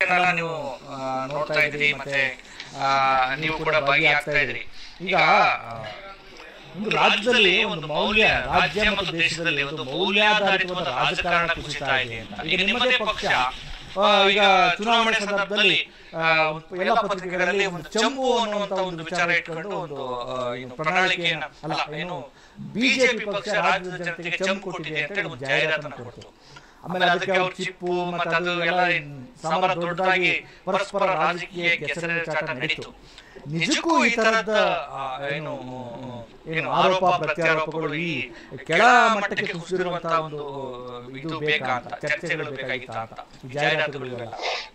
ಹೋರಾಟಗಳನ್ನ ನೀವು ಆ, ನೋಡ್ತಾ ಇದ್ರಿ ಮತ್ತೆ ಆ, ನೀವು ಕೂಡ ಭಾಗಿಯಾಗ್ತಾ ಇದ್ರಿ ಈಗ ಒಂದು ರಾಜ್ಯದಲ್ಲಿ ಒಂದು ಮೌಲ್ಯ ರಾಜ್ಯ ಮತ್ತು ದೇಶದಲ್ಲಿ ಒಂದು ಮೌಲ್ಯಾಧಾರಿತವಾದ ರಾಜಕಾರಣ ಕುಸಿತಾ ಇದೆ ಅಂತ ಈಗ ನಿಮ್ಮದೇ ಪಕ್ಷ ಆ, ಈಗ ಚುನಾವಣೆ ಸಂದರ್ಭದಲ್ಲಿ ಆ, ಎಲ್ಲ ಪತ್ರಿಕೆಗಳಲ್ಲಿ ಒಂದು ಚಂಪು ಅನ್ನುವಂತ ಒಂದು ವಿಚಾರ ಇಟ್ಕೊಂಡು ಒಂದು ಆ, ಏನು ಪ್ರಣಾಳಿಕೆಯನ್ನ ಅಲ್ಲ ಏನು ಬಿಜೆಪಿ ಪಕ್ಷ ರಾಜ್ಯದ ಜನತೆಗೆ ಚಂಪು ಕೊಟ್ಟಿದೆ ಅಂತ ಹೇಳಿ ಒಂದು ಜಾಹೀರಾತನ್ನ ಕೊಡ್ತು ಆಮೇಲೆ ಅದಕ್ಕೆ ಅವ್ರು ಚಿಪ್ಪು ಮತ್ತೆ ಅದು ಎಲ್ಲ ಸಾಮಾನ್ಯ ದೊಡ್ಡದಾಗಿ ಪರಸ್ಪರ ರಾಜಕೀಯ ಕೆಸರೆಚಾಟ ನಡೀತು ನಿಜಕ್ಕೂ ಈ ತರದ ಆ, ಏನು ಏನು ಆರೋಪ ಪ್ರತ್ಯಾರೋಪಗಳು ಈ ಕೆಳ ಮಟ್ಟಕ್ಕೆ ಕುಸಿದಿರುವಂತಹ ಒಂದು ಇದು ಬೇಕಾ ಅಂತ ಚರ್ಚೆಗಳು ಬೇಕಾಗಿತ್ತ ಅಂತ ಈ ಜಾಹೀರಾತುಗಳು ಇವೆಲ್ಲ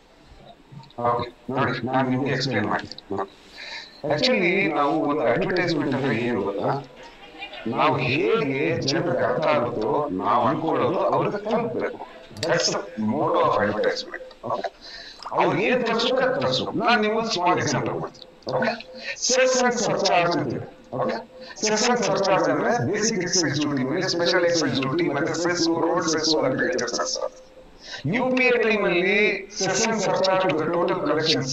ಓಕೆ ನೋಡಿ ನಾನು ನಿಮ್ಗೆ ಎಕ್ಸ್ಪ್ಲೇನ್ ಮಾಡ್ತೀನಿ ಆಕ್ಚುಲಿ ನಾವು ಒಂದು ಅಡ್ವರ್ಟೈಸ್ಮೆಂಟ್ ಅಂದ್ರೆ ಏನು ಗೊತ್ತಾ ನಾವು ಹೇಗೆ ಜನರಿಗೆ ಅರ್ಥ ಆಗುತ್ತೋ ನಾವು ಅನ್ಕೊಳ್ಳೋದು ಅವ್ರಿಗೆ ತಲುಪಬೇಕು ದಟ್ಸ್ ಮೋಡ್ ಆಫ್ ಅಡ್ವರ್ಟೈಸ್ಮೆಂಟ್ ಅವ್ರು ಏನ್ ತರಿಸ್ಬೇಕು ಅದು ತರಿಸ್ಬೇಕು ನಾನು ನಿಮ್ಗೊಂದು ಸ್ಮಾಲ್ ಎಕ್ಸಾಂಪಲ್ ಕೊಡ್ತೀನಿ ಓಕೆ ಸೆಸ್ ಅಂಡ್ ಸರ್ಚಾರ್ಜ್ ಅಂತಿದೆ ಓಕೆ ಸೆಸ್ ಅಂಡ್ ಸರ್ಚಾರ್ಜ್ ಅಂದ್ರೆ ಬೇಸಿಕ್ ಎಕ್ಸೈಸ್ ಡ್ಯೂಟಿ ಮೇಲೆ ಸ್ಪೆಷಲ್ ಎಕ್ಸೈಸ್ ಡ್ಯೂಟಿ ಮತ್ತೆ cess road cess agriculture cess U P A time ಅಲ್ಲಿ ಸೆಷನ್ ಸರ್ಚಾರ್ಜ್ ಟೋಟಲ್ ಕಲೆಕ್ಷನ್ಸ್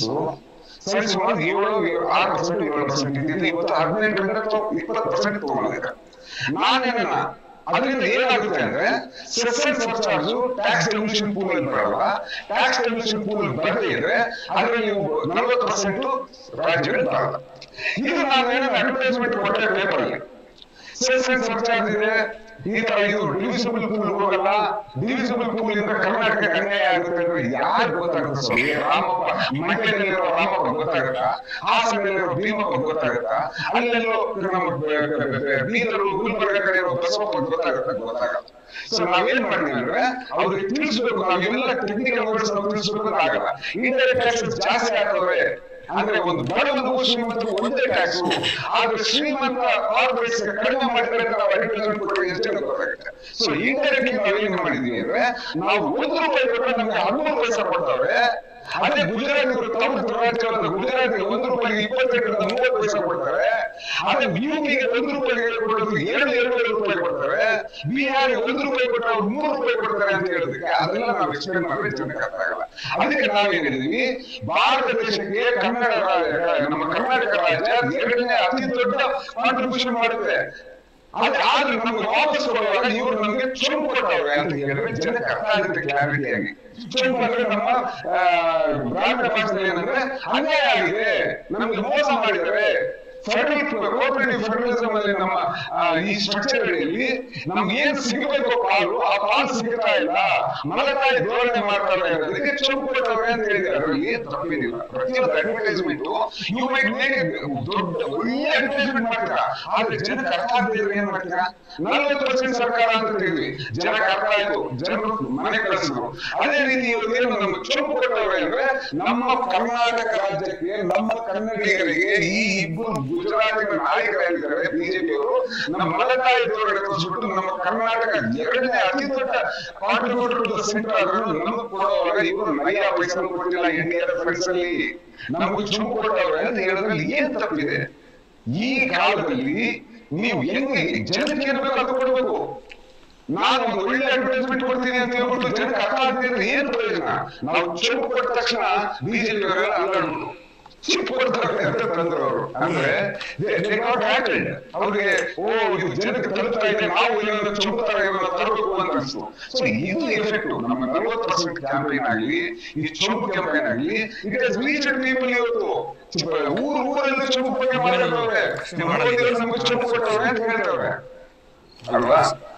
ಸರಿ ಸುಮಾರು ಏಳು ಏಳು- ಆರು ಪರ್ಸೆಂಟ್ ಏಳು ಪರ್ಸೆಂಟ್ ಇದ್ದಿದ್ದು ಇವತ್ತು ಹದಿನೆಂಟರಿಂದ ಇಪ್ಪತ್ತು ಪರ್ಸೆಂಟ್ ತಗೊಂಡಿದ್ದಾರೆ ನಾನೇನ ಅದರಿಂದ ಏನಾಗುತ್ತೆ ಅಂದ್ರೆ session surcharge tax emission pool ಅಲ್ಲಿ ಬರಲ್ಲ ಟ್ಯಾಕ್ಸ್ ಎಮಿಷನ್ ಪೂಲ್ ಬರದೇ ಇದ್ರೆ ಅದರಲ್ಲಿ ನೀವು ನಲವತ್ತು ಪರ್ಸೆಂಟ್ ರಾಜ್ಯಗಳು ಬರಲ್ಲ ಇದು ನಾನು ಏನೋ ಅಡ್ವರ್ಟೈಸ್ಮೆಂಟ್ ಕೊಟ್ಟರೆ ಪೇಪರ್ ಅಲ್ಲಿ ಸೆಷನ್ ಸರ್ಚಾರ್ಜ್ ಇದೆ ಈ ತರ ಇದು ಡಿವಿಸಿಬಲ್ ಪೂಲ್ ಹೋಗಲ್ಲ ಡಿವಿಸಿಬಲ್ ಪೂಲ್ ಇಂದ ಕರ್ನಾಟಕ ಅನ್ಯಾಯ ಆಗುತ್ತೆ ಅಂದ್ರೆ ಯಾರು ಗೊತ್ತಾಗುತ್ತೆ ಸ್ವಾಮಿ ರಾಮಪ್ಪ ಮಂಡ್ಯದಲ್ಲಿರೋ ರಾಮಪ್ಪ ಗೊತ್ತಾಗತ್ತಾ ಹಾಸನದಲ್ಲಿರೋ ಭೀಮಪ್ಪ ಗೊತ್ತಾಗತ್ತಾ ಅಲ್ಲೆಲ್ಲೋ ನಮ್ಮ ಬ- ಬ- ಬ- ಬೀದರು ಗುಲ್ಬರ್ಗ ಕಡೆ ಇರೋ ಬಸವಪ್ಪ ಗೊತ್ತಾಗತ್ತ ಗೊತ್ತಾಗಲ್ಲ ಸೊ ನಾವೇನ್ ಮಾಡ್ತೀವಿ ಅಂದ್ರೆ ಅವ್ರಿಗೆ ತಿಳಿಸ್ಬೇಕು ನಾವೆಲ್ಲ ಟೆಕ್ನಿಕಲ್ ವರ್ಡ್ಸ್ ನಾವು ತಿಳಿಸ್ಬೇಕು ಅಂತ ಆಗಲ್ಲ ಇಂಡೈರೆಕ್ಟ್ ಟ್ಯಾಕ್ಸ್ ಜಾಸ್ತಿ ಆಗ್ತವೆ ಅಂದ್ರೆ ಒಂದು ಬಡವನಿಗೂ ಶ್ರೀಮಂತರಿಗೂ ಒಂದೇ ಟ್ಯಾಕ್ಸ್ ಆದ್ರೆ ಶ್ರೀಮಂತ ಕಾರ್ಪೊರೇಟ್ಸ್ ಕಡಿಮೆ ಮಾಡಿದ್ರೆ ಅಂತ ನಾವು ಅಡ್ವರ್ಟೈಸ್ಮೆಂಟ್ ಕೊಟ್ಟರೆ ಎಷ್ಟು ಗೊತ್ತಾಗುತ್ತೆ ಸೊ ಇಂಡೈರೆಕ್ಟ್ಲಿ ನಾವೇನ್ ಮಾಡಿದ್ವಿ ಅಂದ್ರೆ ನಾವು ಒಂದು ರೂಪಾಯಿ ಕೊಟ್ಟರೆ ನಮ್ಗೆ ಹದಿಮೂರು ಪೈಸೆ ಕೊಡ್ತಾರೆ ಅದೇ ಗುಜರಾತ್ ತಮ್ಮ ರಾಜ್ಯವಾದ ಗುಜರಾತ್ ಒಂದು ರೂಪಾಯಿಗೆ ಇಪ್ಪತ್ತೆಂಟರಿಂದ ಮೂವತ್ತು ಪೈಸೆ ಕೊಡ್ತಾರೆ ಅದೇ ಯುಪಿಗೆ ಒಂದು ರೂಪಾಯಿಗೆ ಕೊಡೋದು ಎರಡು ಎರಡೂವರೆ ರೂಪಾಯಿ ಕೊಡ್ತಾರೆ ಬಿಹಾರ್ ಒಂದು ರೂಪಾಯಿ ಕೊಟ್ಟರೆ ಅವ್ರು ಮೂರು ರೂಪಾಯಿ ಕೊಡ್ತಾರೆ ಅಂತ ಹೇಳೋದಕ್ಕೆ ಅದೆಲ್ಲ ನಾವು ಎಕ್ಸ್ಪ್ಲೇನ್ ಮಾಡಿದ್ರೆ ಜನಕ್ಕೆ ಅರ್ಥ ಆಗಲ್ಲ ಅದಕ್ಕೆ ನಾವೇನ್ ಹೇಳಿದ್ವಿ ಭಾರತ ದೇಶಕ್ಕೆ ಕನ್ನಡ ರಾ- ನಮ್ಮ ಕರ್ನಾಟಕ ರಾಜ್ಯ ಎರಡನೇ ಅತಿ ದೊಡ್ಡ ಕಾಂಟ್ರಿಬ್ಯೂಷನ್ ಮಾಡುತ್ತೆ ಆದ್ರೆ ಆದ್ರೆ ನಮ್ಗೆ ವಾಪಸ್ ಕೊಡುವಾಗ ಇವರು ನಮ್ಗೆ ಚೊಂಬು ಕೊಟ್ಟವ್ರೆ ಅಂತ ಹೇಳಿದ್ರೆ ಜನಕ್ಕೆ ಅರ್ಥ ಆಗುತ್ತೆ ಕ್ಲಾರಿಟಿಯಾಗಿ ಚೊಂಬು ಅಂದ್ರೆ ನಮ್ಮ ಆ, ಗ್ರಾಮೀಣ ಭಾಷೆಯಲ್ಲಿ ಏನಂದ್ರೆ ಅನ್ಯಾಯ ಆಗಿದೆ ನಮ್ಗೆ ಮೋಸ ಮಾಡಿದ್ದಾರೆ ಕೋಪರೇಟಿವ್ ಫೆಡರಲಿಸಮ್ ಅಲ್ಲಿ ನಮ್ಮ ಆ, ಈ ಸ್ಟ್ರಕ್ಚರ್ಗಳಲ್ಲಿ ನಮ್ಗೆ ಏನ್ ಸಿಗಬೇಕು ಪಾಲು ಆ ಪಾಲು ಸಿಗ್ತಾ ಇಲ್ಲ ಮಲತಾಯಿ ಧೋರಣೆ ಮಾಡ್ತಾರೆ ಅದಕ್ಕೆ ಚೊಂಬು ಕೊಟ್ಟವ್ರೆ ಅಂತ ಹೇಳಿದ್ದಾರೆ ಅದ್ರಲ್ಲಿ ಏನ್ ತಪ್ಪೇನಿಲ್ಲ ಪ್ರತಿಯೊಂದು ಅಡ್ವರ್ಟೈಸ್ಮೆಂಟ್ ಯು ಮೈಟ್ ಮೇಕ್ ದೊಡ್ಡ ಒಳ್ಳೆ ಅಡ್ವರ್ಟೈಸ್ಮೆಂಟ್ ಮಾಡ್ತೀರಾ ಆದ್ರೆ ಜನಕ್ಕೆ ಅರ್ಥ ಆಗದಿದ್ರೆ ಏನ್ ಮಾಡ್ತೀರಾ ನಲವತ್ತು ಪರ್ಸೆಂಟ್ ಸರ್ಕಾರ ಅಂತ ಹೇಳಿದ್ವಿ ಜನಕ್ಕೆ ಅರ್ಥ ಆಯ್ತು ಜನರು ಮನೆ ಕಳಿಸಿದ್ರು ಅದೇ ರೀತಿ ಇವತ್ತೇನು ನಮ್ಮ ಚೊಂಬು ಕೊಟ್ಟವ್ರೆ ಅಂದ್ರೆ ನಮ್ಮ ಕರ್ನಾಟಕ ರಾಜ್ಯಕ್ಕೆ ನಮ್ಮ ಕನ್ನಡಿಗರಿಗೆ ಈ ಇಬ್ಬರು ಗುಜರಾತಿನ ನಾಯಕರಾಗಿದ್ದಾರೆ ಬಿಜೆಪಿಯವರು ನಮ್ಮ ಮಲತಾಯಿ ಧೋರಣೆ ತೋರಿಸ್ಬಿಟ್ಟು ನಮ್ಮ ಕರ್ನಾಟಕ ಎರಡನೇ ಅತಿ ದೊಡ್ಡ ಕಾಂಟ್ರಿಬ್ಯೂಟರ್ ಟು ಸೆಂಟರ್ ಅದನ್ನು ನಮಗೆ ಕೊಡುವಾಗ ಇವರು ನಯ ಪೈಸೆ ಕೊಟ್ಟಿಲ್ಲ ಇಂಡಿಯಾದ ಫ್ರೆಂಡ್ಸ್ ಅಲ್ಲಿ ನಮಗೆ ಚುಂಬು ಕೊಟ್ಟವ್ರೆ ಅಂತ ಹೇಳೋದ್ರಲ್ಲಿ ಏನ್ ತಪ್ಪಿದೆ ಈ ಕಾಲದಲ್ಲಿ ನೀವು ಹೆಂಗೆ ಜನಕ್ಕೆ ಏನ್ ಬೇಕು ಅದು ಕೊಡ್ಬೇಕು ನಾನು ಒಂದು ಒಳ್ಳೆ ಅಡ್ವರ್ಟೈಸ್ಮೆಂಟ್ ಕೊಡ್ತೀನಿ ಅಂತ ಹೇಳ್ಬಿಟ್ಟು ಜನಕ್ಕೆ ಅರ್ಥ ಆಗ್ತಿದ್ರೆ ಏನ್ ಪ್ರಯೋಜನ ನಾವು ಚೆಂಬು ಕೊಟ್ಟ ತಕ್ಷಣ ಬಿಜೆಪಿ ಅವರೆಲ್ಲ ಅಲ್ಲಾಡ್ಬಿಟ್ಟು ಚಿಪ್ ಕೊಡ್ತಾರೆ ಅಂತ ತಂದ್ರು ಅವರು ಅಂದ್ರೆ ನಾಟ್ ಹ್ಯಾಂಡಲ್ಡ್ ಅವ್ರಿಗೆ ಓ ಇದು ಜನಕ್ಕೆ ತಲುಪ್ತಾ ಇದೆ ನಾವು ಏನಾದ್ರು ಚುಂಬು ತರ ಏನಾದ್ರು ತರಬೇಕು ಅಂತ ಅನ್ಸ್ತು ಸೊ ಇದು ಎಫೆಕ್ಟ್ ನಮ್ಮ ನಲವತ್ತು ಪರ್ಸೆಂಟ್ ಕ್ಯಾಂಪೇನ್ ಆಗಲಿ ಈ ಚುಂಬು ಕ್ಯಾಂಪೇನ್ ಆಗಲಿ ಇಟ್ ಹಸ್ ರೀಚ್ಡ್ ಪೀಪಲ್ ಇವತ್ತು ಚುಂಬು- ಊರು ಊರಲ್ಲಿ ಚುಂಬು ಬಗ್ಗೆ ಮಾತಾಡ್ತವ್ರೆ ನಮ್ಗೆ ಚುಂಬು ಕೊಟ್ಟವ್ರೆ ಅಂತ ಹೇಳ್ತವ್ರೆ ಅಲ್ವಾ